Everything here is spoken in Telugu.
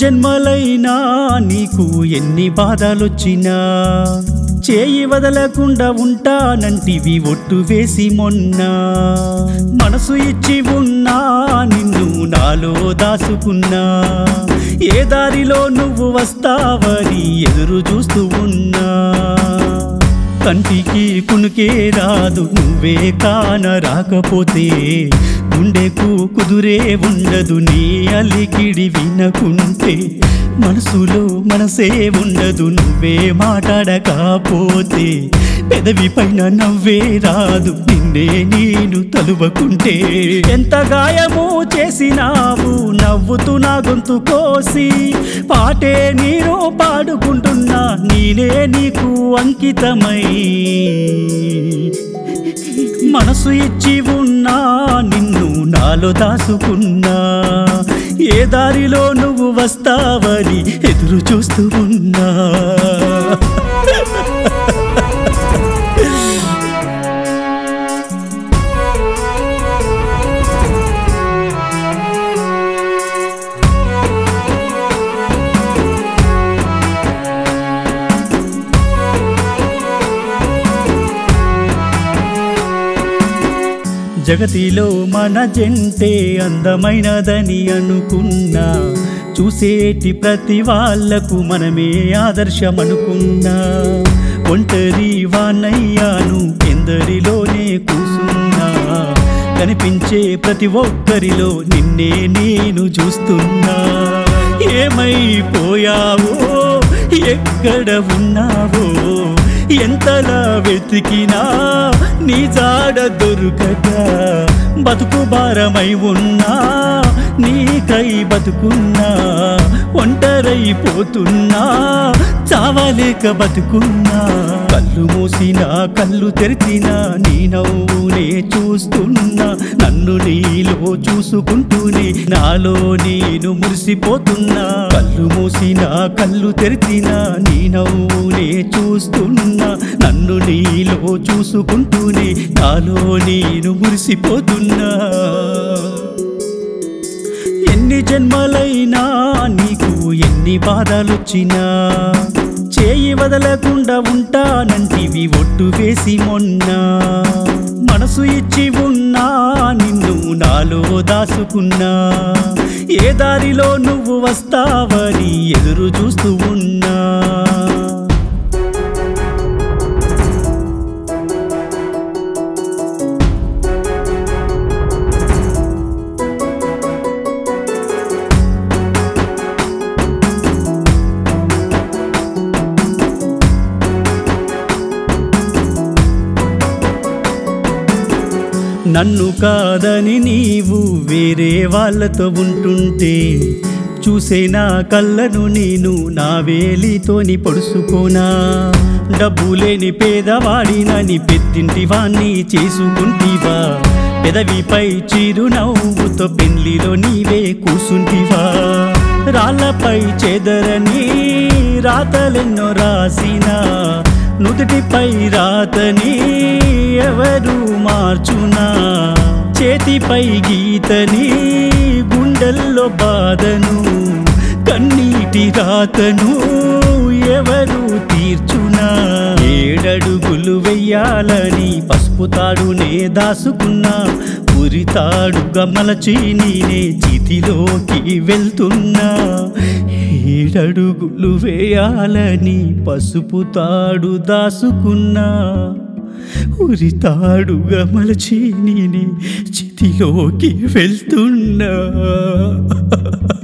జన్మలైనా నీకు ఎన్ని బాధలొచ్చినా చేయి వదలకుండా ఉంటానంటివి ఒట్టు వేసి మొన్న మనసు ఇచ్చి ఉన్నా నిన్ను నాలో దాసుకున్నా ఏ దారిలో నువ్వు వస్తావని ఎదురు చూస్తూ ఉన్నా కంటికి కునుకే రాదు నువ్వే కాన రాకపోతే గుండెకు కుదురే ఉండదు నీ అలికిడి వినకుంటే మనసులో మనసే ఉండదు నువ్వే మాట్లాడకపోతే పెదవి పైన నవ్వే రాదు నిన్నే నేను తలువకుంటే ఎంత గాయము చేసినావు నవ్వుతూ నా గొంతు కోసి పాటే నేను పాడుకుంటున్నా నేనే నీకు అంకితమై మనసు ఇచ్చి ఉన్నా నిన్ను నాలో దాసుకున్నా ఏ దారిలో నువ్వు వస్తావని ఎదురు చూస్తూ ఉన్నా జగతిలో మన జంటే అందమైనదని అనుకున్నా చూసేటి ప్రతి వాళ్లకు మనమే ఆదర్శమనుకున్నా ఒంటరి వానయ్యాను ఎందరిలోనే కూసున్నా కనిపించే ప్రతి ఒక్కరిలో నిన్నే నేను చూస్తున్నా ఏమైపోయావో ఎక్కడ ఉన్నావో ఎంతలా వెతికినా నీ జాడ దొరుకక బతుకు భారమై ఉన్నా నీకై బతుకున్నా ఒంటరైపోతున్నా చావలేక బతుకున్నా కళ్ళు మూసినా కళ్ళు తెరిచినా నీ నవ్వునే చూస్తున్నా నన్ను నీలో చూసుకుంటూనే నాలో నేను మురిసిపోతున్నా కళ్ళు మూసినా కళ్ళు తెరిచినా నీ నవ్వునే చూస్తున్నా నన్ను నీలో చూసుకుంటూనే నాలో నేను మురిసిపోతున్నా ఎన్ని జన్మలైనా నీకు ఎన్ని బాధలొచ్చినా చేయి వదలకుండా ఉంటానంటివి ఒట్టు వేసి మొన్న మనసు ఇచ్చి ఉన్నా నిన్ను నాలో దాసుకున్నా ఏ దారిలో నువ్వు వస్తావని ఎదురు చూస్తూ ఉన్నా నన్ను కాదని నీవు వేరే వాళ్ళతో ఉంటుంటే చూసే నా కళ్ళను నేను నా వేలితోని పొడుసుకోనా డబ్బు లేని పేదవాడినని పెద్దింటి వాణ్ణి చేసుకుంటివా పెదవిపై చిరునవ్వుతో పెళ్లిలో నీవే కూసుంటివా రాళ్ళపై చెదరని రాతలెన్నో రాసినా నుదుటిపై రాతని ఎవరు మార్చునా చేతిపై గీతని గుండెల్లో బాధను కన్నీటి రాతను ఎవరు తీర్చునా ఏడడుగులు వెయ్యాలని పసుపు తాడునే దాసుకున్నా ఉరితాడుగా మలచి నేనే చితిలోకి వెళ్తున్నా ఏడడుగులు వేయాలని పసుపు తాడు దాసుకున్నా ఉరితాడుగా మలచి నేనే చితిలోకి వెళ్తున్నా